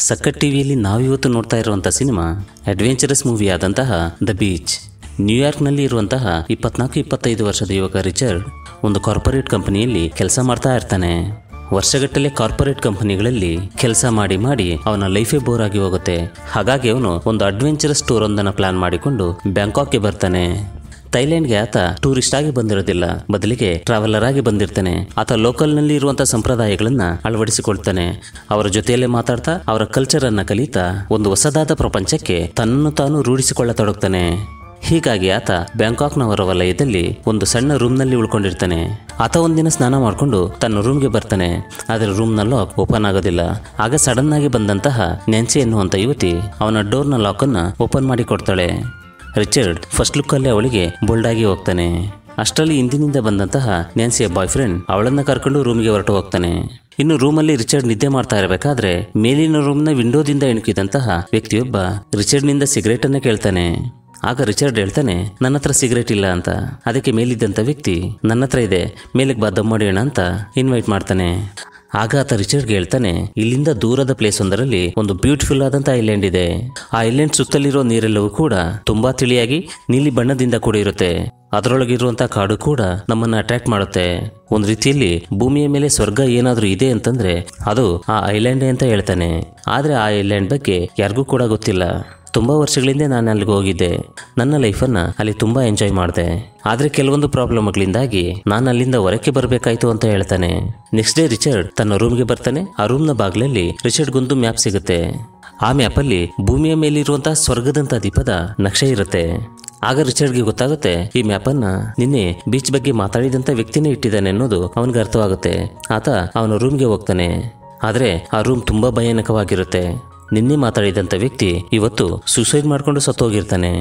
ಸಕ್ಕಟ್ ಟಿವಿಯಲ್ಲಿ ನಾವಿವತ್ತು ನೋಡ್ತಾ ಇರುವಂಥ ಸಿನಿಮಾ ಅಡ್ವೆಂಚರಸ್ ಮೂವಿ ಆದಂತಹ ದ ಬೀಚ್ ನ್ಯೂಯಾರ್ಕ್ನಲ್ಲಿ ಇರುವಂತಹ ಇಪ್ಪತ್ನಾಲ್ಕು ಇಪ್ಪತ್ತೈದು ವರ್ಷದ ಯುವಕ ರಿಚರ್ಡ್ ಒಂದು ಕಾರ್ಪೊರೇಟ್ ಕಂಪನಿಯಲ್ಲಿ ಕೆಲಸ ಮಾಡ್ತಾ ಇರ್ತಾನೆ ವರ್ಷಗಟ್ಟಲೆ ಕಾರ್ಪೊರೇಟ್ ಕಂಪನಿಗಳಲ್ಲಿ ಕೆಲಸ ಮಾಡಿ ಮಾಡಿ ಅವನ ಲೈಫೇ ಬೋರ್ ಆಗಿ ಹೋಗುತ್ತೆ ಹಾಗಾಗಿ ಅವನು ಒಂದು ಅಡ್ವೆಂಚರಸ್ ಟೂರ್ ಒಂದನ್ನು ಪ್ಲಾನ್ ಮಾಡಿಕೊಂಡು ಬ್ಯಾಂಕಾಕ್ಗೆ ಬರ್ತಾನೆ ಥೈಲ್ಯಾಂಡ್ಗೆ ಆತ ಟೂರಿಸ್ಟ್ ಆಗಿ ಬಂದಿರೋದಿಲ್ಲ ಬದಲಿಗೆ ಟ್ರಾವೆಲರ್ ಆಗಿ ಬಂದಿರ್ತಾನೆ ಆತ ಲೋಕಲ್ನಲ್ಲಿ ಇರುವಂತಹ ಸಂಪ್ರದಾಯಗಳನ್ನ ಅಳವಡಿಸಿಕೊಳ್ತಾನೆ ಅವರ ಜೊತೆಯಲ್ಲೇ ಮಾತಾಡ್ತಾ ಅವರ ಕಲ್ಚರ್ ಅನ್ನ ಕಲಿತಾ ಒಂದು ಹೊಸದಾದ ಪ್ರಪಂಚಕ್ಕೆ ತನ್ನನ್ನು ತಾನು ರೂಢಿಸಿಕೊಳ್ಳತೊಡಗ್ತಾನೆ ಹೀಗಾಗಿ ಆತ ಬ್ಯಾಂಕಾಕ್ನ ಹೊರ ವಲಯದಲ್ಲಿ ಒಂದು ಸಣ್ಣ ರೂಮ್ನಲ್ಲಿ ಉಳ್ಕೊಂಡಿರ್ತಾನೆ ಆತ ಒಂದಿನ ಸ್ನಾನ ಮಾಡಿಕೊಂಡು ತನ್ನ ರೂಮ್ಗೆ ಬರ್ತಾನೆ ಆದರೆ ರೂಮ್ನ ಲಾಕ್ ಓಪನ್ ಆಗೋದಿಲ್ಲ ಆಗ ಸಡನ್ ಆಗಿ ಬಂದಂತಹ ನೆನ್ಸಿ ಎನ್ನುವಂಥ ಯುವತಿ ಅವನ ಡೋರ್ನ ಲಾಕನ್ನು ಓಪನ್ ಮಾಡಿ ಕೊಡ್ತಾಳೆ ರಿಚರ್ಡ್ ಫಸ್ಟ್ ಲುಕ್ಕಲ್ಲೇ ಅವಳಿಗೆ ಬೋಲ್ಡ್ ಆಗಿ ಹೋಗ್ತಾನೆ ಅಷ್ಟರಲ್ಲಿ ಹಿಂದಿನಿಂದ ಬಂದಂತಹ ನ್ಯಾನ್ಸಿಯ ಬಾಯ್ ಫ್ರೆಂಡ್ ಅವಳನ್ನ ಕರ್ಕೊಂಡು ರೂಮ್ಗೆ ಹೊರಟು ಹೋಗ್ತಾನೆ ಇನ್ನು ರೂಮಲ್ಲಿ ರಿಚರ್ಡ್ ನಿದ್ದೆ ಮಾಡ್ತಾ ಇರಬೇಕಾದ್ರೆ ಮೇಲಿನ ರೂಮ್ನ ವಿಂಡೋದಿಂದ ಇಣುಕಿದಂತಹ ವ್ಯಕ್ತಿಯೊಬ್ಬ ರಿಚರ್ಡ್ನಿಂದ ಸಿಗರೇಟ್ ಅನ್ನ ಕೇಳ್ತಾನೆ ಆಗ ರಿಚರ್ಡ್ ಹೇಳ್ತಾನೆ ನನ್ನ ಹತ್ರ ಸಿಗರೇಟ್ ಇಲ್ಲ ಅಂತ ಅದಕ್ಕೆ ಮೇಲಿದ್ದಂಥ ವ್ಯಕ್ತಿ ನನ್ನ ಹತ್ರ ಇದೆ ಮೇಲಕ್ಕೆ ಬಾ ದಮ್ ಮಾಡೋಣ ಅಂತ ಇನ್ವೈಟ್ ಮಾಡ್ತಾನೆ ಆಗ ಆತ ರಿಚರ್ಡ್ಗೆ ಹೇಳ್ತಾನೆ ಇಲ್ಲಿಂದ ದೂರದ ಪ್ಲೇಸ್ ಒಂದರಲ್ಲಿ ಒಂದು ಬ್ಯೂಟಿಫುಲ್ ಆದಂತ ಐಲ್ಯಾಂಡ್ ಇದೆ ಆ ಐಲ್ಯಾಂಡ್ ಸುತ್ತಲಿರೋ ನೀರೆಲ್ಲವೂ ಕೂಡ ತುಂಬಾ ತಿಳಿಯಾಗಿ ನೀಲಿ ಬಣ್ಣದಿಂದ ಕೂಡಿರುತ್ತೆ ಅದರೊಳಗಿರುವಂತಹ ಕಾಡು ಕೂಡ ನಮ್ಮನ್ನ ಅಟ್ರಾಕ್ಟ್ ಮಾಡುತ್ತೆ ಒಂದು ರೀತಿಯಲ್ಲಿ ಭೂಮಿಯ ಮೇಲೆ ಸ್ವರ್ಗ ಏನಾದ್ರೂ ಇದೆ ಅಂತಂದ್ರೆ ಅದು ಆ ಐಲ್ಯಾಂಡೇ ಅಂತ ಹೇಳ್ತಾನೆ ಆದ್ರೆ ಆ ಐಲ್ಯಾಂಡ್ ಬಗ್ಗೆ ಯಾರಿಗೂ ಕೂಡ ಗೊತ್ತಿಲ್ಲ ತುಂಬಾ ವರ್ಷಗಳಿಂದ ನಾನು ಅಲ್ಲಿಗೆ ಹೋಗಿದ್ದೆ ನನ್ನ ಲೈಫನ್ನ ಅಲ್ಲಿ ತುಂಬಾ ಎಂಜಾಯ್ ಮಾಡಿದೆ ಆದ್ರೆ ಕೆಲವೊಂದು ಪ್ರಾಬ್ಲಮ್ಗಳಿಂದಾಗಿ ನಾನು ಅಲ್ಲಿಂದ ಹೊರಕ್ಕೆ ಬರಬೇಕಾಯ್ತು ಅಂತ ಹೇಳ್ತಾನೆ ನೆಕ್ಸ್ಟ್ ಡೇ ರಿಚರ್ಡ್ ತನ್ನ ರೂಮ್ಗೆ ಬರ್ತಾನೆ ಆ ರೂಮ್ನ ಬಾಗ್ಲಲ್ಲಿ ರಿಚರ್ಡ್ಗೊಂದು ಮ್ಯಾಪ್ ಸಿಗುತ್ತೆ ಆ ಮ್ಯಾಪಲ್ಲಿ ಭೂಮಿಯ ಮೇಲಿರುವಂತಹ ಸ್ವರ್ಗದಂತ ದೀಪದ ನಕ್ಷೆ ಇರುತ್ತೆ ಆಗ ರಿಚರ್ಡ್ಗೆ ಗೊತ್ತಾಗುತ್ತೆ ಈ ಮ್ಯಾಪನ್ನ ನಿನ್ನೆ ಬೀಚ್ ಬಗ್ಗೆ ಮಾತಾಡಿದಂತ ವ್ಯಕ್ತಿನೇ ಇಟ್ಟಿದ್ದಾನೆ ಅನ್ನೋದು ಅವನಿಗೆ ಅರ್ಥವಾಗುತ್ತೆ ಆತ ಅವನ ರೂಮ್ಗೆ ಹೋಗ್ತಾನೆ ಆದ್ರೆ ಆ ರೂಮ್ ತುಂಬಾ ಭಯಾನಕವಾಗಿರುತ್ತೆ ನಿನ್ನೆ ಮಾತಾಡಿದಂಥ ವ್ಯಕ್ತಿ ಇವತ್ತು ಸೂಸೈಡ್ ಮಾಡ್ಕೊಂಡು ಸತ್ತೋಗಿರ್ತಾನೆ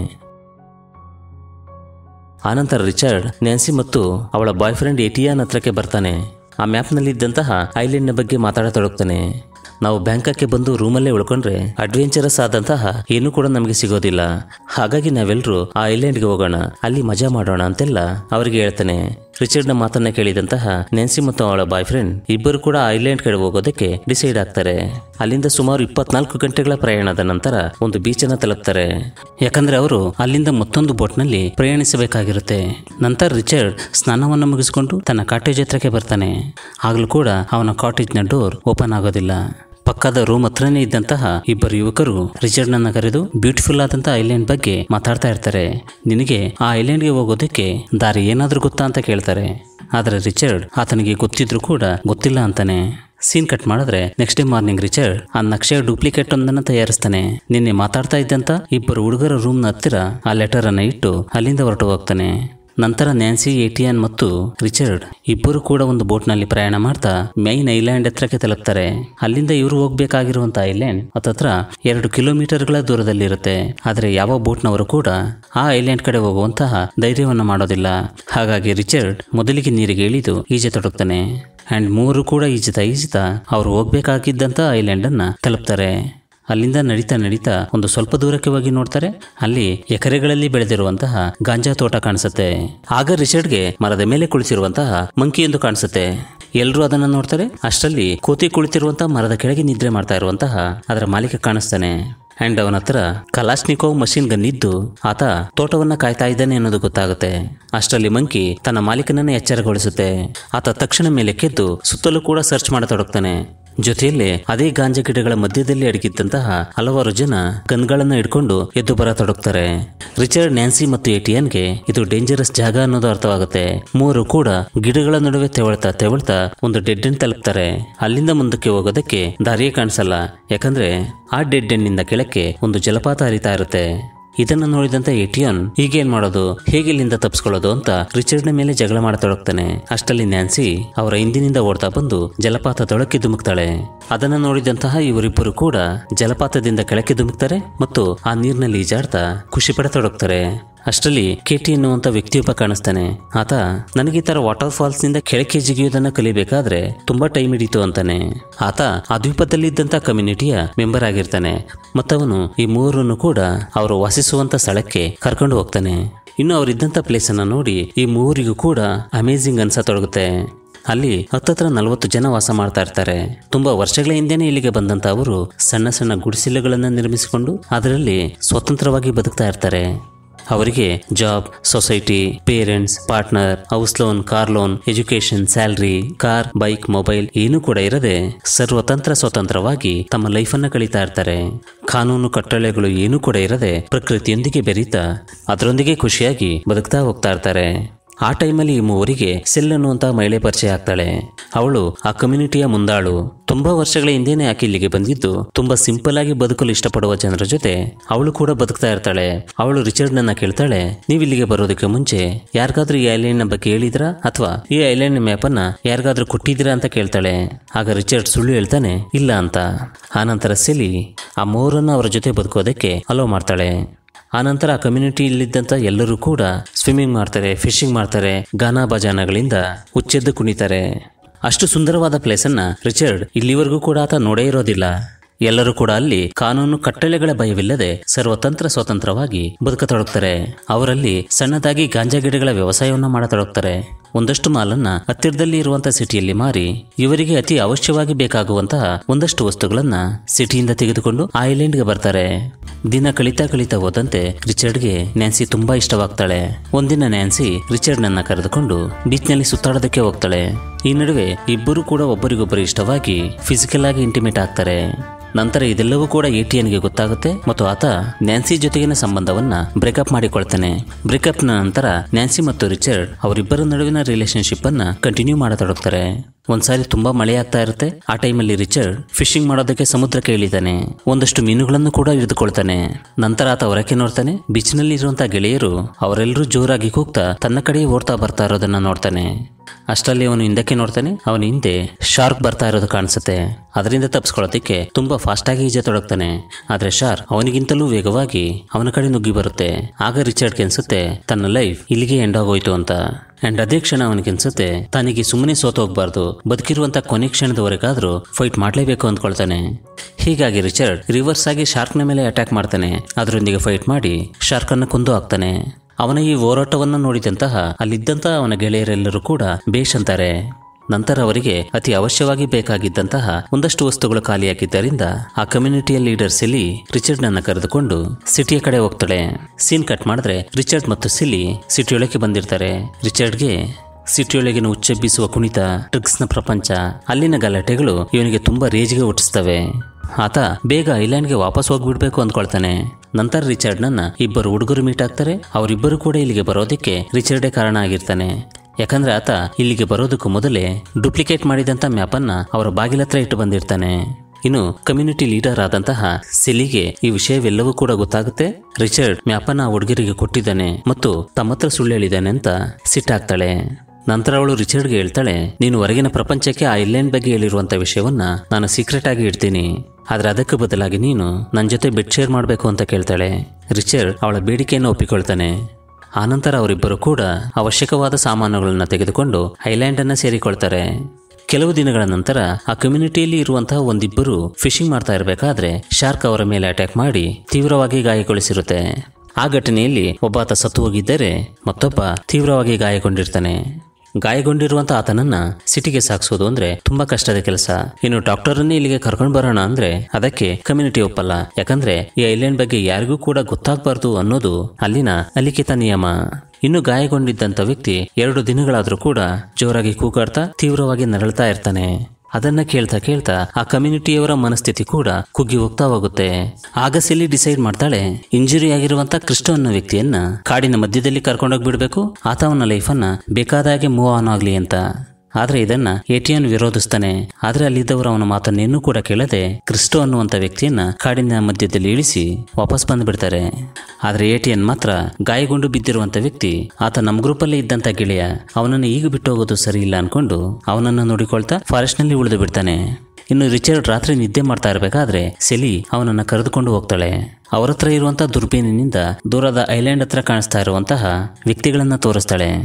ಆನಂತರ ರಿಚರ್ಡ್ ನ್ಯಾನ್ಸಿ ಮತ್ತು ಅವಳ ಬಾಯ್ ಫ್ರೆಂಡ್ ಎಟಿಯಾನ್ ಹತ್ರಕ್ಕೆ ಬರ್ತಾನೆ ಆ ಮ್ಯಾಪ್ನಲ್ಲಿದ್ದಂತಹ ಐಲ್ಯಾಂಡ್ನ ಬಗ್ಗೆ ಮಾತಾಡತೊಡಗ್ತಾನೆ ನಾವು ಬ್ಯಾಂಕಕ್ಕೆ ಬಂದು ರೂಮಲ್ಲೇ ಉಳ್ಕೊಂಡ್ರೆ ಅಡ್ವೆಂಚರಸ್ ಆದಂತಹ ಏನೂ ಕೂಡ ನಮಗೆ ಸಿಗೋದಿಲ್ಲ ಹಾಗಾಗಿ ನಾವೆಲ್ಲರೂ ಆ ಐಲ್ಯಾಂಡ್ಗೆ ಹೋಗೋಣ ಅಲ್ಲಿ ಮಜಾ ಮಾಡೋಣ ಅಂತೆಲ್ಲ ಅವರಿಗೆ ಹೇಳ್ತಾನೆ ರಿಚರ್ಡ್ನ ಮಾತನ್ನ ಕೇಳಿದಂತಹ ನ್ಯಾನ್ಸಿ ಮತ್ತು ಅವಳ ಬಾಯ್ ಫ್ರೆಂಡ್ ಇಬ್ಬರು ಕೂಡ ಆ ಐಲ್ಯಾಂಡ್ ಕಡೆ ಹೋಗೋದಕ್ಕೆ ಡಿಸೈಡ್ ಆಗ್ತಾರೆ ಅಲ್ಲಿಂದ ಸುಮಾರು ಇಪ್ಪತ್ನಾಲ್ಕು ಗಂಟೆಗಳ ಪ್ರಯಾಣದ ನಂತರ ಒಂದು ಬೀಚನ್ನು ತಲುಪ್ತಾರೆ ಯಾಕಂದ್ರೆ ಅವರು ಅಲ್ಲಿಂದ ಮತ್ತೊಂದು ಬೋಟ್ನಲ್ಲಿ ಪ್ರಯಾಣಿಸಬೇಕಾಗಿರುತ್ತೆ ನಂತರ ರಿಚರ್ಡ್ ಸ್ನಾನವನ್ನು ಮುಗಿಸಿಕೊಂಡು ತನ್ನ ಕಾಟೇಜ್ ಹತ್ರಕ್ಕೆ ಬರ್ತಾನೆ ಆಗಲೂ ಕೂಡ ಅವನ ಕಾಟೇಜ್ನ ಡೋರ್ ಓಪನ್ ಆಗೋದಿಲ್ಲ ಪಕ್ಕದ ರೂಮ್ ಹತ್ರನೇ ಇದ್ದಂತಹ ಇಬ್ಬರು ಯುವಕರು ರಿಚರ್ಡ್ನನ್ನ ಕರೆದು ಬ್ಯೂಟಿಫುಲ್ ಆದಂತಹ ಐಲ್ಯಾಂಡ್ ಬಗ್ಗೆ ಮಾತಾಡ್ತಾ ಇರ್ತಾರೆ ನಿನಗೆ ಆ ಐಲ್ಯಾಂಡ್ಗೆ ಹೋಗೋದಕ್ಕೆ ದಾರಿ ಏನಾದರೂ ಗೊತ್ತಾ ಅಂತ ಕೇಳ್ತಾರೆ ಆದರೆ ರಿಚರ್ಡ್ ಆತನಿಗೆ ಗೊತ್ತಿದ್ರು ಕೂಡ ಗೊತ್ತಿಲ್ಲ ಅಂತಾನೆ ಸೀನ್ ಕಟ್ ಮಾಡಿದ್ರೆ ನೆಕ್ಸ್ಟ್ ಡೇ ಮಾರ್ನಿಂಗ್ ರಿಚರ್ಡ್ ಆ ನಕ್ಷೆಯ ಡೂಪ್ಲಿಕೇಟ್ ಒಂದನ್ನು ತಯಾರಿಸ್ತಾನೆ ನಿನ್ನೆ ಮಾತಾಡ್ತಾ ಇದ್ದಂತ ಇಬ್ಬರು ಹುಡುಗರ ರೂಮ್ನ ಹತ್ತಿರ ಆ ಲೆಟರ್ ಅನ್ನ ಇಟ್ಟು ಅಲ್ಲಿಂದ ಹೊರಟು ಹೋಗ್ತಾನೆ ನಂತರ ನ್ಯಾನ್ಸಿ ಏಟಿಯನ್ ಮತ್ತು ರಿಚರ್ಡ್ ಇಬ್ಬರು ಕೂಡ ಒಂದು ಬೋಟ್ನಲ್ಲಿ ಪ್ರಯಾಣ ಮಾಡ್ತಾ ಮೈನ್ ಐಲ್ಯಾಂಡ್ ಹತ್ರಕ್ಕೆ ತಲುಪ್ತಾರೆ ಅಲ್ಲಿಂದ ಇವರು ಹೋಗ್ಬೇಕಾಗಿರುವಂತ ಐಲ್ಯಾಂಡ್ ಹತ್ತತ್ರ ಎರಡು ಕಿಲೋಮೀಟರ್ಗಳ ದೂರದಲ್ಲಿರುತ್ತೆ ಆದರೆ ಯಾವ ಬೋಟ್ನವರು ಕೂಡ ಆ ಐಲ್ಯಾಂಡ್ ಕಡೆ ಹೋಗುವಂತಹ ಧೈರ್ಯವನ್ನು ಮಾಡೋದಿಲ್ಲ ಹಾಗಾಗಿ ರಿಚರ್ಡ್ ಮೊದಲಿಗೆ ನೀರಿಗೆ ಇಳಿದು ಈಜತೊಡಗ್ತಾನೆ ಅಂಡ್ ಮೂವರು ಕೂಡ ಈಜುತ್ತಾ ಈಜುತ್ತಾ ಅವರು ಹೋಗ್ಬೇಕಾಗಿದ್ದಂತ ಐಲ್ಯಾಂಡ್ ಅನ್ನ ತಲುಪ್ತಾರೆ ಅಲ್ಲಿಂದ ನಡೀತಾ ನಡೀತಾ ಒಂದು ಸ್ವಲ್ಪ ದೂರಕ್ಕೆ ಹೋಗಿ ನೋಡ್ತಾರೆ ಅಲ್ಲಿ ಎಕರೆಗಳಲ್ಲಿ ಬೆಳೆದಿರುವಂತಹ ಗಾಂಜಾ ತೋಟ ಕಾಣಿಸುತ್ತೆ ಆಗ ರಿಚರ್ಡ್ಗೆ ಮರದ ಮೇಲೆ ಕುಳಿತಿರುವಂತಹ ಮಂಕಿ ಎಂದು ಕಾಣಿಸುತ್ತೆ ಎಲ್ಲರೂ ಅದನ್ನ ನೋಡ್ತಾರೆ ಅಷ್ಟರಲ್ಲಿ ಕೋತಿ ಕುಳಿತಿರುವಂತಹ ಮರದ ಕೆಳಗೆ ನಿದ್ರೆ ಮಾಡ್ತಾ ಇರುವಂತಹ ಅದರ ಮಾಲೀಕ ಕಾಣಿಸ್ತಾನೆ ಅಂಡ್ ಅವನ ಹತ್ರ ಕಲಾಶ್ನಿಕೋವ್ ಮಷಿನ್ ಗನ್ ಇದ್ದು ಆತ ತೋಟವನ್ನ ಕಾಯ್ತಾ ಇದ್ದಾನೆ ಅನ್ನೋದು ಗೊತ್ತಾಗುತ್ತೆ ಅಷ್ಟರಲ್ಲಿ ಮಂಕಿ ತನ್ನ ಮಾಲೀಕನನ್ನ ಎಚ್ಚರಗೊಳಿಸುತ್ತೆ ಆತ ತಕ್ಷಣ ಮೇಲೆ ಕೆದ್ದು ಸುತ್ತಲೂ ಕೂಡ ಸರ್ಚ್ ಮಾಡತೊಡಗ್ತಾನೆ ಜೊತೆಯಲ್ಲೇ ಅದೇ ಗಾಂಜಾ ಗಿಡಗಳ ಮಧ್ಯದಲ್ಲಿ ಅಡಗಿದ್ದಂತಹ ಹಲವಾರು ಜನ ಗನ್ಗಳನ್ನ ಹಿಡ್ಕೊಂಡು ಎದ್ದು ಬರತೊಡಗ್ತಾರೆ ರಿಚರ್ಡ್ ನ್ಯಾನ್ಸಿ ಮತ್ತು ಎಟಿಯನ್ಗೆ ಇದು ಡೇಂಜರಸ್ ಜಾಗ ಅನ್ನೋದು ಅರ್ಥವಾಗುತ್ತೆ ಮೂವರು ಕೂಡ ಗಿಡಗಳ ನಡುವೆ ತೆವಳ್ತಾ ತೆವಳ್ತಾ ಒಂದು ಡೆಡ್ ಎಂಡ್ ತಲುಪ್ತಾರೆ ಅಲ್ಲಿಂದ ಮುಂದಕ್ಕೆ ಹೋಗೋದಕ್ಕೆ ದಾರಿಯೇ ಕಾಣಿಸಲ್ಲ ಯಾಕಂದ್ರೆ ಆ ಡೆಡ್ ಎಂಡ್ನಿಂದ ಕೆಳಕ್ಕೆ ಒಂದು ಜಲಪಾತ ಹರಿತಾ ಇರುತ್ತೆ ಇದನ್ನು ನೋಡಿದಂತ ಎಟಿಯನ್ ಹೀಗೇನ್ ಮಾಡೋದು ಹೇಗೆ ಇಲ್ಲಿಂದ ತಪ್ಪಿಸ್ಕೊಳ್ಳೋದು ಅಂತ ರಿಚರ್ಡ್ನ ಮೇಲೆ ಜಗಳ ಮಾಡತೊಡಗ್ತಾನೆ ಅಷ್ಟಲ್ಲಿ ನ್ಯಾನ್ಸಿ ಅವರ ಹಿಂದಿನಿಂದ ಓಡ್ತಾ ಬಂದು ಜಲಪಾತದೊಳಕ್ಕೆ ಧುಮುಕ್ತಾಳೆ ಅದನ್ನ ನೋಡಿದಂತಹ ಇವರಿಬ್ಬರು ಕೂಡ ಜಲಪಾತದಿಂದ ಕೆಳಕ್ಕೆ ಧುಮುಕ್ತಾರೆ ಮತ್ತು ಆ ನೀರಿನಲ್ಲಿ ಈಜಾಡ್ತಾ ಖುಷಿ ಪಡತೊಡಗ್ತಾರೆ ಅಷ್ಟರಲ್ಲಿ ಕೆಟಿ ಎನ್ನುವಂತ ವ್ಯಕ್ತಿಯೊಬ್ಬ ಕಾಣಿಸ್ತಾನೆ ಆತ ನನಗೆ ಈ ತರ ವಾಟರ್ ಫಾಲ್ಸ್ ನಿಂದ ಕೆಳಕ್ಕೆ ಜಿಗಿಯೋದನ್ನ ಕಲಿಬೇಕಾದ್ರೆ ತುಂಬಾ ಟೈಮ್ ಹಿಡಿತು ಅಂತಾನೆ ಆತ ಆ ದ್ವೀಪದಲ್ಲಿದ್ದಂತ ಕಮ್ಯುನಿಟಿಯ ಮೆಂಬರ್ ಆಗಿರ್ತಾನೆ ಮತ್ತವನು ಈ ಮೂವರನ್ನು ಕೂಡ ಅವರು ವಾಸಿಸುವಂತ ಸ್ಥಳಕ್ಕೆ ಕರ್ಕೊಂಡು ಹೋಗ್ತಾನೆ ಇನ್ನು ಅವರಿದ್ದಂಥ ಪ್ಲೇಸನ್ನು ನೋಡಿ ಈ ಮೂವರಿಗೂ ಕೂಡ ಅಮೇಝಿಂಗ್ ಅನ್ಸತೊಡಗುತ್ತೆ ಅಲ್ಲಿ ಹತ್ತತ್ರ ನಲವತ್ತು ಜನ ವಾಸ ಮಾಡ್ತಾ ಇರ್ತಾರೆ ತುಂಬಾ ವರ್ಷಗಳ ಹಿಂದೆನೆ ಇಲ್ಲಿಗೆ ಬಂದಂತ ಅವರು ಸಣ್ಣ ಸಣ್ಣ ಗುಡಿಸಲುಗಳನ್ನ ನಿರ್ಮಿಸಿಕೊಂಡು ಅದರಲ್ಲಿ ಸ್ವತಂತ್ರವಾಗಿ ಬದುಕ್ತಾ ಇರ್ತಾರೆ ಅವರಿಗೆ job society parents partner house loan car loan education salary car bike mobile ಏನೂ ಕೂಡ ಇರದೆ ಸರ್ವತಂತ್ರ ಸ್ವತಂತ್ರವಾಗಿ ತಮ್ಮ ಲೈಫನ್ನ ಕಳೀತಾ ಇರ್ತಾರೆ ಕಾನೂನು ಕಟ್ಟಳೆಗಳು ಏನೂ ಕೂಡ ಇರದೆ ಪ್ರಕೃತಿಯೊಂದಿಗೆ ಬೆರೀತಾ ಅದರೊಂದಿಗೆ ಖುಷಿಯಾಗಿ ಬದುಕ್ತಾ ಹೋಗ್ತಾ ಇರ್ತಾರೆ ಆ ಟೈಮಲ್ಲಿ ಈ ಮೂವರಿಗೆ ಸೆಲ್ ಅನ್ನುವಂತ ಮಹಿಳೆ ಪರಿಚಯ ಆಗ್ತಾಳೆ ಅವಳು ಆ ಕಮ್ಯುನಿಟಿಯ ಮುಂದಾಳು ತುಂಬಾ ವರ್ಷಗಳ ಹಿಂದೆನೆ ಆಕೆ ಇಲ್ಲಿಗೆ ಬಂದಿದ್ದು ತುಂಬಾ ಸಿಂಪಲ್ ಆಗಿ ಬದುಕಲು ಇಷ್ಟಪಡುವ ಜನರ ಜೊತೆ ಅವಳು ಕೂಡ ಬದುಕ್ತಾ ಇರ್ತಾಳೆ ಅವಳು ರಿಚರ್ಡ್ ನನ್ನ ಕೇಳ್ತಾಳೆ ನೀವು ಇಲ್ಲಿಗೆ ಬರೋದಕ್ಕೆ ಮುಂಚೆ ಯಾರಿಗಾದ್ರೂ ಈ ಐಲ್ಯಾಂಡ್ ನ ಬಗ್ಗೆ ಹೇಳಿದ್ರಾ ಅಥವಾ ಈ ಐಲ್ಯಾಂಡ್ ಮ್ಯಾಪ್ ಅನ್ನ ಯಾರಿಗಾದ್ರೂ ಕೊಟ್ಟಿದ್ದೀರಾ ಅಂತ ಕೇಳ್ತಾಳೆ ಆಗ ರಿಚರ್ಡ್ ಸುಳ್ಳು ಹೇಳ್ತಾನೆ ಇಲ್ಲ ಅಂತ ಆನಂತರ ಸೆಲಿ ಆ ಮೂವರನ್ನ ಅವರ ಜೊತೆ ಬದುಕೋದಕ್ಕೆ ಅಲೋ ಮಾಡ್ತಾಳೆ ಆನಂತರ ಆ ಕಮ್ಯುನಿಟಿಯಲ್ಲಿದ್ದಂಥ ಎಲ್ಲರೂ ಕೂಡ ಸ್ವಿಮ್ಮಿಂಗ್ ಮಾಡ್ತಾರೆ ಫಿಶಿಂಗ್ ಮಾಡ್ತಾರೆ ಗಾನಾ ಬಜಾನಗಳಿಂದ ಉಚ್ಚೆದ್ದು ಕುಣಿತಾರೆ ಅಷ್ಟು ಸುಂದರವಾದ ಪ್ಲೇಸನ್ನ ರಿಚರ್ಡ್ ಇಲ್ಲಿವರೆಗೂ ಕೂಡ ಆತ ನೋಡೇ ಇರೋದಿಲ್ಲ ಎಲ್ಲರೂ ಕೂಡ ಅಲ್ಲಿ ಕಾನೂನು ಕಟ್ಟಳೆಗಳ ಭಯವಿಲ್ಲದೆ ಸರ್ವತಂತ್ರ ಸ್ವತಂತ್ರವಾಗಿ ಬದುಕತೊಡಗ್ತಾರೆ ಅವರಲ್ಲಿ ಸಣ್ಣದಾಗಿ ಗಾಂಜಾ ಗಿಡಗಳ ವ್ಯವಸಾಯವನ್ನ ಮಾಡತೊಡಗ್ತಾರೆ ಒಂದಷ್ಟು ಮಾಲನ್ನ ಹತ್ತಿರದಲ್ಲಿ ಇರುವಂತಹ ಸಿಟಿಯಲ್ಲಿ ಮಾರಿ ಇವರಿಗೆ ಅತಿ ಅವಶ್ಯವಾಗಿ ಬೇಕಾಗುವಂತಹ ಒಂದಷ್ಟು ವಸ್ತುಗಳನ್ನ ಸಿಟಿಯಿಂದ ತೆಗೆದುಕೊಂಡು ಆ ಐಲ್ಯಾಂಡ್ಗೆ ಬರ್ತಾರೆ ದಿನ ಕಳೀತಾ ಕಳೀತಾ ಹೋದಂತೆ ರಿಚರ್ಡ್ಗೆ ನ್ಯಾನ್ಸಿ ತುಂಬಾ ಇಷ್ಟವಾಗ್ತಾಳೆ ಒಂದಿನ ನ್ಯಾನ್ಸಿ ರಿಚರ್ಡ್ ನನ್ನ ಕರೆದುಕೊಂಡು ಬೀಚ್ನಲ್ಲಿ ಸುತ್ತಾಡೋದಕ್ಕೆ ಹೋಗ್ತಾಳೆ ಈ ನಡುವೆ ಇಬ್ಬರು ಕೂಡ ಒಬ್ಬರಿಗೊಬ್ಬರು ಇಷ್ಟವಾಗಿ ಫಿಸಿಕಲ್ ಆಗಿ ಇಂಟಿಮೇಟ್ ಆಗ್ತಾರೆ ನಂತರ ಇದೆಲ್ಲವೂ ಕೂಡ ಎಟಿಎನ್ಗೆ ಗೊತ್ತಾಗುತ್ತೆ ಮತ್ತು ಆತ ನ್ಯಾನ್ಸಿ ಜೊತೆಗಿನ ಸಂಬಂಧವನ್ನ ಬ್ರೇಕಪ್ ಮಾಡಿಕೊಳ್ತಾನೆ ಬ್ರೇಕಪ್ ನಂತರ ನ್ಯಾನ್ಸಿ ಮತ್ತು ರಿಚರ್ಡ್ ಅವರಿಬ್ಬರ ನಡುವಿನ ರಿಲೇಶನ್ಶಿಪ್ ಅನ್ನ ಕಂಟಿನ್ಯೂ ಮಾಡತೊಡಗ್ತಾರೆ ಒಂದ್ಸಾರಿ ತುಂಬಾ ಮಳೆ ಆಗ್ತಾ ಇರುತ್ತೆ ಆ ಟೈಮಲ್ಲಿ ರಿಚರ್ಡ್ ಫಿಶಿಂಗ್ ಮಾಡೋದಕ್ಕೆ ಸಮುದ್ರಕ್ಕೆ ಇಳಿತಾನೆ ಒಂದಷ್ಟು ಮೀನುಗಳನ್ನು ಕೂಡ ಹಿಡಿದುಕೊಳ್ತಾನೆ ನಂತರ ಆತ ಹೊರಕ್ಕೆ ನೋಡ್ತಾನೆ ಬೀಚ್ನಲ್ಲಿ ಇರುವಂತಹ ಗೆಳೆಯರು ಅವರೆಲ್ಲರೂ ಜೋರಾಗಿ ಕೂಗ್ತಾ ತನ್ನ ಕಡೆ ಓಡ್ತಾ ಬರ್ತಾ ಇರೋದನ್ನ ನೋಡ್ತಾನೆ ಅಷ್ಟರಲ್ಲಿ ಅವನು ಹಿಂದಕ್ಕೆ ನೋಡ್ತಾನೆ ಅವನ ಹಿಂದೆ ಶಾರ್ಕ್ ಬರ್ತಾ ಇರೋದು ಕಾಣಿಸುತ್ತೆ ಅದರಿಂದ ತಪ್ಪಿಸ್ಕೊಳ್ಳೋದಕ್ಕೆ ತುಂಬಾ ಫಾಸ್ಟ್ ಆಗಿ ಈಜ ತೊಡಗ್ತಾನೆ ಆದ್ರೆ ಶಾರ್ಕ್ ಅವನಿಗಿಂತಲೂ ವೇಗವಾಗಿ ಅವನ ಕಡೆ ನುಗ್ಗಿ ಬರುತ್ತೆ ಆಗ ರಿಚರ್ಡ್ ಅನ್ಸುತ್ತೆ ತನ್ನ ಲೈಫ್ ಇಲ್ಲಿಗೆ ಎಂಡ್ ಆಗೋಯ್ತು ಅಂತ ಅಂಡ್ ಅದೇ ಕ್ಷಣ ಅವನಿಗನ್ಸುತ್ತೆ ತಾನಿಗೆ ಸುಮ್ಮನೆ ಸೋತು ಹೋಗ್ಬಾರ್ದು ಬದುಕಿರುವಂತ ಕೊನೆ ಕ್ಷಣದವರೆಗಾದ್ರೂ ಫೈಟ್ ಮಾಡ್ಲೇಬೇಕು ಅಂದ್ಕೊಳ್ತಾನೆ ಹೀಗಾಗಿ ರಿಚರ್ಡ್ ರಿವರ್ಸ್ ಆಗಿ ಶಾರ್ಕ್ನ ಮೇಲೆ ಅಟ್ಯಾಕ್ ಮಾಡ್ತಾನೆ ಅದರೊಂದಿಗೆ ಫೈಟ್ ಮಾಡಿ ಶಾರ್ಕ್ ಅನ್ನ ಕೊಂದು ಹಾಕ್ತಾನೆ ಅವನ ಈ ಹೋರಾಟವನ್ನ ನೋಡಿದಂತಹ ಅಲ್ಲಿದ್ದಂತಹ ಅವನ ಗೆಳೆಯರೆಲ್ಲರೂ ಕೂಡ ಬೇಷ್ ಅಂತಾರೆ ನಂತರ ಅವರಿಗೆ ಅತಿ ಅವಶ್ಯವಾಗಿ ಬೇಕಾಗಿದ್ದಂತಹ ಒಂದಷ್ಟು ವಸ್ತುಗಳು ಖಾಲಿಯಾಗಿದ್ದರಿಂದ ಆ ಕಮ್ಯುನಿಟಿಯ ಲೀಡರ್ ಸಿಲಿ ರಿಚರ್ಡ್ ನನ್ನ ಕರೆದುಕೊಂಡು ಸಿಟಿಯ ಕಡೆ ಹೋಗ್ತಾಳೆ ಸೀನ್ ಕಟ್ ಮಾಡಿದ್ರೆ ರಿಚರ್ಡ್ ಮತ್ತು ಸಿಲಿ ಸಿಟಿಯೊಳಗೆ ಬಂದಿರ್ತಾರೆ ರಿಚರ್ಡ್ಗೆ ಸಿಟಿಯೊಳಗಿನ ಉಚ್ಚೆಬ್ಬಿಸುವ ಕುಣಿತ ಡ್ರಗ್ಸ್ನ ಪ್ರಪಂಚ ಅಲ್ಲಿನ ಗಲಾಟೆಗಳು ಇವನಿಗೆ ತುಂಬಾ ರೇಜಿಗೆ ಹುಟ್ಟಿಸ್ತವೆ ಆತ ಬೇಗ ಐಲ್ಯಾಂಡ್ಗೆ ವಾಪಸ್ ಹೋಗ್ಬಿಡ್ಬೇಕು ಅಂದ್ಕೊಳ್ತಾನೆ ನಂತರ ರಿಚರ್ಡ್ ನನ್ನ ಇಬ್ಬರು ಹುಡುಗರು ಮೀಟ್ ಆಗ್ತಾರೆ ಅವರಿಬ್ಬರು ಕೂಡ ಇಲ್ಲಿಗೆ ಬರೋದಕ್ಕೆ ರಿಚರ್ಡೇ ಕಾರಣ ಆಗಿರ್ತಾನೆ ಯಾಕಂದ್ರೆ ಆತ ಇಲ್ಲಿಗೆ ಬರೋದಕ್ಕೂ ಮೊದಲೇ ಡೂಪ್ಲಿಕೇಟ್ ಮಾಡಿದಂತ ಮ್ಯಾಪನ್ನ ಅವರ ಬಾಗಿಲತ್ರ ಇಟ್ಟು ಬಂದಿರ್ತಾನೆ ಇನ್ನು ಕಮ್ಯುನಿಟಿ ಲೀಡರ್ ಆದಂತಹ ಸಿಲಿಗೆ ಈ ವಿಷಯವೆಲ್ಲವೂ ಕೂಡ ಗೊತ್ತಾಗುತ್ತೆ ರಿಚರ್ಡ್ ಮ್ಯಾಪನ್ನ ಆ ಹುಡುಗರಿಗೆ ಕೊಟ್ಟಿದ್ದಾನೆ ಮತ್ತು ತಮ್ಮ ಹತ್ರ ಸುಳ್ಳು ಹೇಳಿದ್ದಾನೆ ಅಂತ ಸಿಟ್ಟಾಗ್ತಾಳೆ ನಂತರ ಅವಳು ರಿಚರ್ಡ್ಗೆ ಹೇಳ್ತಾಳೆ ನೀನು ಹೊರಗಿನ ಪ್ರಪಂಚಕ್ಕೆ ಆ ಐಲ್ಯಾಂಡ್ ಬಗ್ಗೆ ಹೇಳಿರುವಂತ ವಿಷಯವನ್ನ ನಾನು ಸೀಕ್ರೆಟ್ ಆಗಿ ಇಡ್ತೀನಿ ಆದ್ರೆ ಅದಕ್ಕೆ ಬದಲಾಗಿ ನೀನು ನನ್ನ ಜೊತೆ ಬೆಡ್ ಶೇರ್ ಮಾಡಬೇಕು ಅಂತ ಕೇಳ್ತಾಳೆ ರಿಚರ್ಡ್ ಅವಳ ಬೇಡಿಕೆಯನ್ನು ಒಪ್ಪಿಕೊಳ್ತಾನೆ ಆನಂತರ ಅವರಿಬ್ಬರು ಕೂಡ ಅವಶ್ಯಕವಾದ ಸಾಮಾನುಗಳನ್ನ ತೆಗೆದುಕೊಂಡು ಐಲ್ಯಾಂಡ್ ಅನ್ನ ಸೇರಿಕೊಳ್ತಾರೆ ಕೆಲವು ದಿನಗಳ ನಂತರ ಆ ಕಮ್ಯುನಿಟಿಯಲ್ಲಿ ಇರುವಂತಹ ಒಂದಿಬ್ಬರು ಫಿಶಿಂಗ್ ಮಾಡ್ತಾ ಇರಬೇಕಾದ್ರೆ ಶಾರ್ಕ್ ಅವರ ಮೇಲೆ ಅಟ್ಯಾಕ್ ಮಾಡಿ ತೀವ್ರವಾಗಿ ಗಾಯಗೊಳಿಸಿರುತ್ತೆ ಆ ಘಟನೆಯಲ್ಲಿ ಒಬ್ಬಾತ ಸತ್ತು ಹೋಗಿದ್ದರೆ ಮತ್ತೊಬ್ಬ ತೀವ್ರವಾಗಿ ಗಾಯಗೊಂಡಿರ್ತಾನೆ ಗಾಯಗೊಂಡಿರುವಂತ ಆತನನ್ನ ಸಿಟಿಗೆ ಸಾಗಿಸೋದು ಅಂದ್ರೆ ತುಂಬಾ ಕಷ್ಟದ ಕೆಲಸ ಇನ್ನು ಡಾಕ್ಟರ್ ಅನ್ನೇ ಇಲ್ಲಿಗೆ ಕರ್ಕೊಂಡು ಬರೋಣ ಅಂದ್ರೆ ಅದಕ್ಕೆ ಕಮ್ಯುನಿಟಿ ಒಪ್ಪಲ್ಲ ಯಾಕಂದ್ರೆ ಈ ಐಲ್ಯಾಂಡ್ ಬಗ್ಗೆ ಯಾರಿಗೂ ಕೂಡ ಗೊತ್ತಾಗಬಾರ್ದು ಅನ್ನೋದು ಅಲ್ಲಿನ ಅಲಿಖಿತ ನಿಯಮ ಇನ್ನು ಗಾಯಗೊಂಡಿದ್ದಂತ ವ್ಯಕ್ತಿ ಎರಡು ದಿನಗಳಾದ್ರೂ ಕೂಡ ಜೋರಾಗಿ ಕೂಗಾಡ್ತಾ ತೀವ್ರವಾಗಿ ನರಳ್ತಾ ಇರ್ತಾನೆ ಅದನ್ನ ಕೇಳ್ತಾ ಕೇಳ್ತಾ ಆ ಕಮ್ಯುನಿಟಿಯವರ ಮನಸ್ಥಿತಿ ಕೂಡ ಕುಗ್ಗಿ ಹೋಗ್ತಾ ಹೋಗುತ್ತೆ ಆಗ ಸೆಲ್ಲಿ ಡಿಸೈಡ್ ಮಾಡ್ತಾಳೆ ಇಂಜುರಿ ಆಗಿರುವಂತ ಕ್ರಿಸ್ಟೋ ಅನ್ನೋ ವ್ಯಕ್ತಿಯನ್ನ ಕಾಡಿನ ಮಧ್ಯದಲ್ಲಿ ಕರ್ಕೊಂಡೋಗಿ ಬಿಡ್ಬೇಕು ಆತ ಅವನ ಲೈಫನ್ನ ಬೇಕಾದ ಹಾಗೆ ಮೂವ್ ಆನ್ ಆಗ್ಲಿ ಅಂತ ಆದ್ರೆ ಇದನ್ನ ಎಟಿಎನ್ ವಿರೋಧಿಸ್ತಾನೆ ಆದ್ರೆ ಅಲ್ಲಿದ್ದವರು ಅವನ ಮಾತನ್ನೇನು ಕೂಡ ಕೇಳದೆ ಕ್ರಿಸ್ಟೋ ಅನ್ನುವಂತ ವ್ಯಕ್ತಿಯನ್ನ ಕಾಡಿನ ಮಧ್ಯದಲ್ಲಿ ಇಳಿಸಿ ವಾಪಸ್ ಬಂದ್ಬಿಡ್ತಾರೆ ಆದ್ರೆ ಎಟಿಎನ್ ಮಾತ್ರ ಗಾಯಗೊಂಡು ಬಿದ್ದಿರುವಂತ ವ್ಯಕ್ತಿ ಆತ ನಮ್ಮ ಗ್ರೂಪಲ್ಲೇ ಇದ್ದಂತ ಗೆಳೆಯ ಅವನನ್ನು ಈಗ ಬಿಟ್ಟು ಹೋಗೋದು ಸರಿ ಇಲ್ಲ ಅನ್ಕೊಂಡು ಅವನನ್ನ ನೋಡಿಕೊಳ್ತಾ ಫಾರೆಸ್ಟ್ ನಲ್ಲಿ ಉಳಿದು ಬಿಡ್ತಾನೆ ಇನ್ನು ರಿಚರ್ಡ್ ರಾತ್ರಿ ನಿದ್ದೆ ಮಾಡ್ತಾ ಇರಬೇಕಾದ್ರೆ ಸೆಲಿ ಅವನನ್ನ ಕರೆದುಕೊಂಡು ಹೋಗ್ತಾಳೆ ಅವರ ಹತ್ರ ಇರುವಂತಹ ದುರ್ಬೀನಿನಿಂದ ದೂರದ ಐಲ್ಯಾಂಡ್ ಹತ್ರ ಕಾಣಿಸ್ತಾ ಇರುವಂತಹ ವ್ಯಕ್ತಿಗಳನ್ನ ತೋರಿಸ್ತಾಳೆ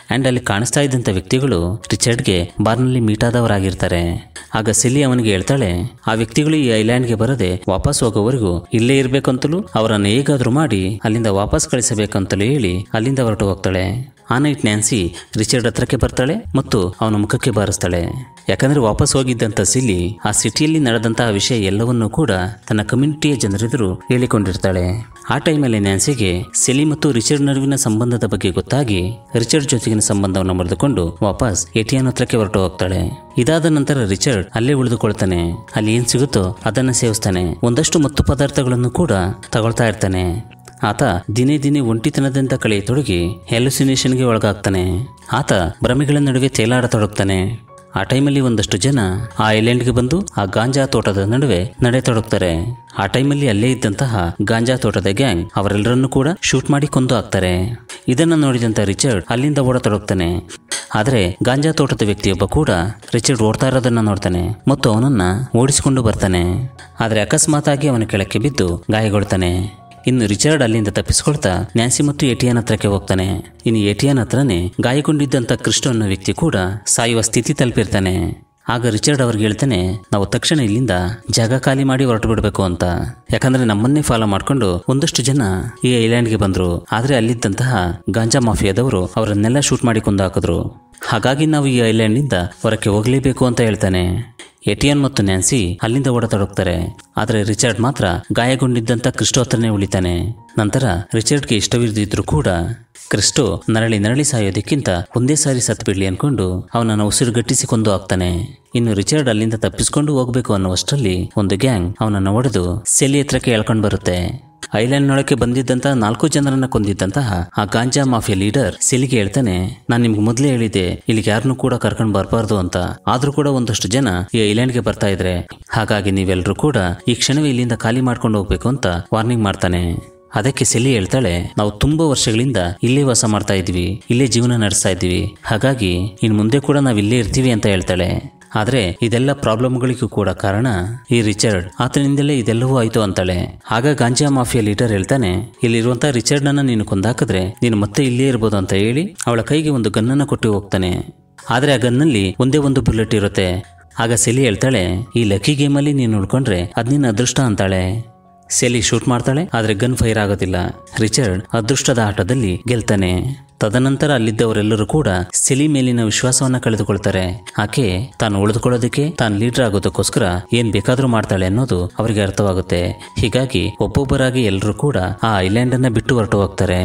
ಅಂಡ್ ಅಲ್ಲಿ ಕಾಣಿಸ್ತಾ ಇದ್ದಂಥ ವ್ಯಕ್ತಿಗಳು ರಿಚರ್ಡ್ಗೆ ಬಾರ್ನಲ್ಲಿ ಮೀಟ್ ಆದವರಾಗಿರ್ತಾರೆ ಆಗ ಸಿಲಿ ಅವನಿಗೆ ಹೇಳ್ತಾಳೆ ಆ ವ್ಯಕ್ತಿಗಳು ಈ ಐಲ್ಯಾಂಡ್ಗೆ ಬರದೆ ವಾಪಸ್ ಹೋಗೋವರೆಗೂ ಇಲ್ಲೇ ಇರ್ಬೇಕಂತಲೂ ಅವರನ್ನು ಹೇಗಾದ್ರೂ ಮಾಡಿ ಅಲ್ಲಿಂದ ವಾಪಸ್ ಕಳಿಸಬೇಕಂತಲೂ ಹೇಳಿ ಅಲ್ಲಿಂದ ಹೊರಟು ಹೋಗ್ತಾಳೆ ಆ ನೈಟ್ ನ್ಯಾನ್ಸಿ ರಿಚರ್ಡ್ ಹತ್ರಕ್ಕೆ ಬರ್ತಾಳೆ ಮತ್ತು ಅವನ ಮುಖಕ್ಕೆ ಬಾರಿಸ್ತಾಳೆ ಯಾಕಂದ್ರೆ ವಾಪಸ್ ಹೋಗಿದ್ದಂಥ ಸಿಲ್ಲಿ ಆ ಸಿಟಿಯಲ್ಲಿ ನಡೆದಂತಹ ವಿಷಯ ಎಲ್ಲವನ್ನೂ ಕೂಡ ತನ್ನ ಕಮ್ಯುನಿಟಿಯ ಜನರೆದುರು ಹೇಳಿಕೊಂಡಿರ್ತಾಳೆ ಆ ಟೈಮಲ್ಲಿ ನ್ಯಾನ್ಸಿಗೆ ಸೆಲಿ ಮತ್ತು ರಿಚರ್ಡ್ ನಡುವಿನ ಸಂಬಂಧದ ಬಗ್ಗೆ ಗೊತ್ತಾಗಿ ರಿಚರ್ಡ್ ಜೊತೆಗಿನ ಸಂಬಂಧವನ್ನು ಮುರಿದುಕೊಂಡು ವಾಪಸ್ ಎಟಿಎನ್ ಹತ್ರಕ್ಕೆ ಹೊರಟು ಹೋಗ್ತಾಳೆ ಇದಾದ ನಂತರ ರಿಚರ್ಡ್ ಅಲ್ಲೇ ಉಳಿದುಕೊಳ್ತಾನೆ ಅಲ್ಲಿ ಏನ್ ಸಿಗುತ್ತೋ ಅದನ್ನ ಸೇವಿಸ್ತಾನೆ ಒಂದಷ್ಟು ಮತ್ತು ಪದಾರ್ಥಗಳನ್ನು ಕೂಡ ತಗೊಳ್ತಾ ಇರ್ತಾನೆ ಆತ ದಿನೇ ದಿನೇ ಒಂಟಿತನದಿಂದ ಕಳೆಯತೊಡಗಿ ಹ್ಯಾಲುಸಿನೇಷನ್ಗೆ ಒಳಗಾಗ್ತಾನೆ ಆತ ಭ್ರಮೆಗಳ ನಡುವೆ ತೇಲಾಡತೊಡಗ್ತಾನೆ ಆ ಟೈಮಲ್ಲಿ ಒಂದಷ್ಟು ಜನ ಆ ಐಲ್ಯಾಂಡ್ಗೆ ಬಂದು ಆ ಗಾಂಜಾ ತೋಟದ ನಡುವೆ ನಡೆತೊಡಗ್ತಾರೆ ಆ ಟೈಮಲ್ಲಿ ಅಲ್ಲೇ ಇದ್ದಂತಹ ಗಾಂಜಾ ತೋಟದ ಗ್ಯಾಂಗ್ ಅವರೆಲ್ಲರನ್ನೂ ಕೂಡ ಶೂಟ್ ಮಾಡಿ ಕೊಂದು ಹಾಕ್ತಾರೆ ಇದನ್ನು ನೋಡಿದಂತ ರಿಚರ್ಡ್ ಅಲ್ಲಿಂದ ಓಡತೊಡಗ್ತಾನೆ ಆದರೆ ಗಾಂಜಾ ತೋಟದ ವ್ಯಕ್ತಿಯೊಬ್ಬ ಕೂಡ ರಿಚರ್ಡ್ ಓಡ್ತಾ ಇರೋದನ್ನ ನೋಡ್ತಾನೆ ಮತ್ತು ಅವನನ್ನ ಓಡಿಸಿಕೊಂಡು ಬರ್ತಾನೆ ಆದರೆ ಅಕಸ್ಮಾತ್ ಆಗಿ ಅವನ ಕೆಳಕ್ಕೆ ಬಿದ್ದು ಗಾಯಗೊಳ್ತಾನೆ ಇನ್ನು ರಿಚರ್ಡ್ ಅಲ್ಲಿಂದ ತಪ್ಪಿಸ್ಕೊಳ್ತಾ ನ್ಯಾನ್ಸಿ ಮತ್ತು ಎಟಿಯನ್ ಹತ್ರಕ್ಕೆ ಹೋಗ್ತಾನೆ ಇನ್ನು ಎಟಿಯನ್ ಹತ್ರನೇ ಗಾಯಗೊಂಡಿದ್ದಂಥ ಕ್ರಿಸ್ಟೋ ಅನ್ನೋ ವ್ಯಕ್ತಿ ಕೂಡ ಸಾಯುವ ಸ್ಥಿತಿ ತಲುಪಿರ್ತಾನೆ ಆಗ ರಿಚರ್ಡ್ ಅವ್ರಿಗೆ ಹೇಳ್ತಾನೆ ನಾವು ತಕ್ಷಣ ಇಲ್ಲಿಂದ ಜಾಗ ಖಾಲಿ ಮಾಡಿ ಹೊರಟು ಬಿಡಬೇಕು ಅಂತ ಯಾಕಂದ್ರೆ ನಮ್ಮನ್ನೇ ಫಾಲೋ ಮಾಡ್ಕೊಂಡು ಒಂದಷ್ಟು ಜನ ಈ ಐಲ್ಯಾಂಡ್ಗೆ ಬಂದ್ರು ಆದ್ರೆ ಅಲ್ಲಿದ್ದಂತಹ ಗಾಂಜಾ ಮಾಫಿಯಾದವರು ಅವರನ್ನೆಲ್ಲ ಶೂಟ್ ಮಾಡಿ ಕೊಂದು ಹಾಕಿದ್ರು ಹಾಗಾಗಿ ನಾವು ಈ ಐಲ್ಯಾಂಡ್ನಿಂದ ಹೊರಕ್ಕೆ ಹೋಗಲೇಬೇಕು ಅಂತ ಹೇಳ್ತಾನೆ ಎಟಿಯನ್ ಮತ್ತು ನ್ಯಾನ್ಸಿ ಅಲ್ಲಿಂದ ಓಡತೊಡಗ್ತಾರೆ ಆದರೆ ರಿಚರ್ಡ್ ಮಾತ್ರ ಗಾಯಗೊಂಡಿದ್ದಂಥ ಕ್ರಿಸ್ಟೋ ಹತ್ರನೇ ಉಳಿತಾನೆ ನಂತರ ರಿಚರ್ಡ್ಗೆ ಇಷ್ಟವಿರದಿದ್ರು ಕೂಡ ಕ್ರಿಸ್ಟೋ ನರಳಿ ನರಳಿ ಸಾಯೋದಕ್ಕಿಂತ ಒಂದೇ ಸಾರಿ ಸತ್ತು ಬಿಡ್ಲಿ ಅನ್ಕೊಂಡು ಅವನನ್ನು ಉಸಿರುಗಟ್ಟಿಸಿ ಕೊಂದು ಹಾಕ್ತಾನೆ ಇನ್ನು ರಿಚರ್ಡ್ ಅಲ್ಲಿಂದ ತಪ್ಪಿಸ್ಕೊಂಡು ಹೋಗ್ಬೇಕು ಅನ್ನುವಷ್ಟರಲ್ಲಿ ಒಂದು ಗ್ಯಾಂಗ್ ಅವನನ್ನು ಒಡೆದು ಸೆಲಿ ಹತ್ರಕ್ಕೆ ಎಳ್ಕೊಂಡು ಬರುತ್ತೆ ಐಲ್ಯಾಂಡ್ನೊಳಕ್ಕೆ ಬಂದಿದ್ದಂತಹ ನಾಲ್ಕು ಜನರನ್ನ ಕೊಂದಿದ್ದಂತಹ ಆ ಗಾಂಜಾ ಮಾಫಿಯಾ ಲೀಡರ್ ಸೆಲಿಗೆ ಹೇಳ್ತಾನೆ ನಾನು ನಿಮ್ಗೆ ಮೊದಲೇ ಹೇಳಿದೆ ಇಲ್ಲಿಗೆ ಯಾರನ್ನೂ ಕೂಡ ಕರ್ಕೊಂಡು ಬರಬಾರ್ದು ಅಂತ ಆದ್ರೂ ಕೂಡ ಒಂದಷ್ಟು ಜನ ಈ ಐಲ್ಯಾಂಡ್ಗೆ ಬರ್ತಾ ಇದ್ರೆ ಹಾಗಾಗಿ ನೀವೆಲ್ಲರೂ ಕೂಡ ಈ ಕ್ಷಣವೇ ಇಲ್ಲಿಂದ ಖಾಲಿ ಮಾಡ್ಕೊಂಡು ಹೋಗ್ಬೇಕು ಅಂತ ವಾರ್ನಿಂಗ್ ಮಾಡ್ತಾನೆ ಅದಕ್ಕೆ ಸೆಲಿ ಹೇಳ್ತಾಳೆ ನಾವು ತುಂಬಾ ವರ್ಷಗಳಿಂದ ಇಲ್ಲೇ ವಾಸ ಮಾಡ್ತಾ ಇದ್ವಿ ಇಲ್ಲೇ ಜೀವನ ನಡೆಸ್ತಾ ಇದ್ವಿ ಹಾಗಾಗಿ ಇನ್ ಮುಂದೆ ಕೂಡ ನಾವು ಇಲ್ಲೇ ಇರ್ತೀವಿ ಅಂತ ಹೇಳ್ತಾಳೆ ಆದ್ರೆ ಇದೆಲ್ಲ ಪ್ರಾಬ್ಲಮ್ಗಳಿಗೂ ಕೂಡ ಕಾರಣ ಈ ರಿಚರ್ಡ್ ಆತನಿಂದಲೇ ಇದೆಲ್ಲವೂ ಆಯ್ತು ಅಂತಾಳೆ ಆಗ ಗಾಂಜಾ ಮಾಫಿಯಾ ಲೀಡರ್ ಹೇಳ್ತಾನೆ ಇಲ್ಲಿರುವಂತ ರಿಚರ್ಡ್ ನನ್ನ ನೀನು ಕೊಂದಾಕಿದ್ರೆ ನೀನು ಮತ್ತೆ ಇಲ್ಲೇ ಇರ್ಬೋದು ಅಂತ ಹೇಳಿ ಅವಳ ಕೈಗೆ ಒಂದು ಗನ್ನನ್ನ ಕೊಟ್ಟು ಹೋಗ್ತಾನೆ ಆದ್ರೆ ಆ ಗನ್ನಲ್ಲಿ ಒಂದೇ ಒಂದು ಬುಲೆಟ್ ಇರುತ್ತೆ ಆಗ ಸೆಲಿ ಹೇಳ್ತಾಳೆ ಈ ಲಕ್ಕಿ ಗೇಮಲ್ಲಿ ನೀನು ಉಳ್ಕೊಂಡ್ರೆ ಅದ್ ನಿನ್ನ ಅದೃಷ್ಟ ಅಂತಾಳೆ ಸೆಲಿ ಶೂಟ್ ಮಾಡ್ತಾಳೆ ಆದ್ರೆ ಗನ್ ಫೈರ್ ಆಗೋದಿಲ್ಲ ರಿಚರ್ಡ್ ಅದೃಷ್ಟದ ಆಟದಲ್ಲಿ ಗೆಲ್ತಾನೆ ತದನಂತರ ಅಲ್ಲಿದ್ದವರೆಲ್ಲರೂ ಕೂಡ ಸೆಲಿ ಮೇಲಿನ ವಿಶ್ವಾಸವನ್ನ ಕಳೆದುಕೊಳ್ತಾರೆ ಆಕೆ ತಾನು ಉಳಿದುಕೊಳ್ಳೋದಕ್ಕೆ ತಾನು ಲೀಡರ್ ಆಗೋದಕ್ಕೋಸ್ಕರ ಏನ್ ಬೇಕಾದ್ರೂ ಮಾಡ್ತಾಳೆ ಅನ್ನೋದು ಅವರಿಗೆ ಅರ್ಥವಾಗುತ್ತೆ ಹೀಗಾಗಿ ಒಬ್ಬೊಬ್ಬರಾಗಿ ಎಲ್ಲರೂ ಕೂಡ ಆ ಐಲ್ಯಾಂಡ್ ಅನ್ನ ಬಿಟ್ಟು ಹೊರಟು ಹೋಗ್ತಾರೆ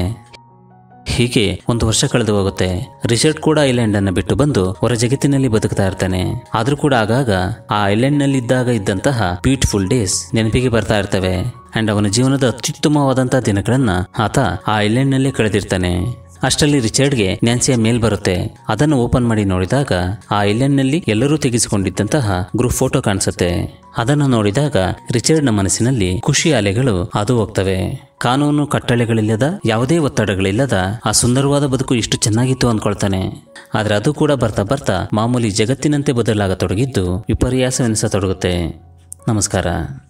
ಹೀಗೆ ಒಂದು ವರ್ಷ ಕಳೆದು ಹೋಗುತ್ತೆ ರಿಚರ್ಡ್ ಕೂಡ ಐಲ್ಯಾಂಡ್ ಅನ್ನ ಬಿಟ್ಟು ಬಂದು ಹೊರ ಜಗತ್ತಿನಲ್ಲಿ ಬದುಕ್ತಾ ಇರ್ತಾನೆ ಆದ್ರೂ ಕೂಡ ಆಗಾಗ ಆ ಐಲ್ಯಾಂಡ್ ನಲ್ಲಿ ಇದ್ದಾಗ ಇದ್ದಂತಹ ಬ್ಯೂಟಿಫುಲ್ ಡೇಸ್ ನೆನಪಿಗೆ ಬರ್ತಾ ಇರ್ತವೆ ಅಂಡ್ ಅವನ ಜೀವನದ ಅತ್ಯುತ್ತಮವಾದಂತಹ ದಿನಗಳನ್ನ ಆತ ಆ ಐಲ್ಯಾಂಡ್ ನಲ್ಲೇ ಕಳೆದಿರ್ತಾನೆ ಅಷ್ಟರಲ್ಲಿ ರಿಚರ್ಡ್ಗೆ ನ್ಯಾನ್ಸಿಯ ಮೇಲ್ ಬರುತ್ತೆ ಅದನ್ನು ಓಪನ್ ಮಾಡಿ ನೋಡಿದಾಗ ಆ ಐಲ್ಯಾಂಡ್ ನಲ್ಲಿ ಎಲ್ಲರೂ ತೆಗೆಸಿಕೊಂಡಿದ್ದಂತಹ ಗ್ರೂಪ್ ಫೋಟೋ ಕಾಣಿಸುತ್ತೆ ಅದನ್ನು ನೋಡಿದಾಗ ರಿಚರ್ಡ್ನ ಮನಸ್ಸಿನಲ್ಲಿ ಖುಷಿ ಅಲೆಗಳು ಅದು ಹೋಗ್ತವೆ ಕಾನೂನು ಕಟ್ಟಳೆಗಳಿಲ್ಲದ ಯಾವುದೇ ಒತ್ತಡಗಳಿಲ್ಲದ ಆ ಸುಂದರವಾದ ಬದುಕು ಇಷ್ಟು ಚೆನ್ನಾಗಿತ್ತು ಅಂದ್ಕೊಳ್ತಾನೆ ಆದ್ರೆ ಅದು ಕೂಡ ಬರ್ತಾ ಬರ್ತಾ ಮಾಮೂಲಿ ಜಗತ್ತಿನಂತೆ ಬದಲಾಗತೊಡಗಿದ್ದು ವಿಪರ್ಯಾಸವೆನಿಸತೊಡಗುತ್ತೆ ನಮಸ್ಕಾರ